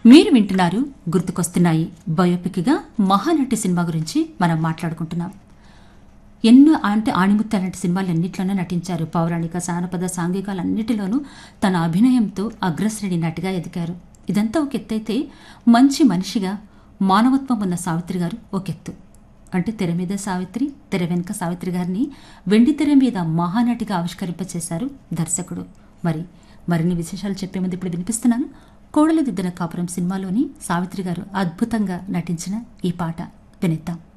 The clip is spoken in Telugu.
మీరు వింటున్నారు గుర్తుకొస్తున్నాయి బయోపిక్గా మహానటి సినిమా గురించి మనం మాట్లాడుకుంటున్నాం ఎన్నో అంటే ఆణిముత్య లాంటి సినిమాలన్నింటిలోనూ నటించారు పౌరాణిక జానపద సాంఘికాలన్నిటిలోనూ తన అభినయంతో అగ్రశ్రేణి నటిగా ఎదిగారు ఇదంతా ఒక ఎత్తైతే మంచి మనిషిగా మానవత్వం ఉన్న సావిత్రి గారు ఒక ఎత్తు అంటే తెర మీద సావిత్రి తెర వెనుక సావిత్రి గారిని వెండి తెర మీద మహానటిగా ఆవిష్కరింపచేశారు దర్శకుడు మరి మరిన్ని విశేషాలు చెప్పే ముందు ఇప్పుడు వినిపిస్తున్నాను కోడలు దిద్దిన కాపురం సినిమాలోని సావిత్రి గారు అద్భుతంగా నటించిన ఈ పాట వినిద్దాం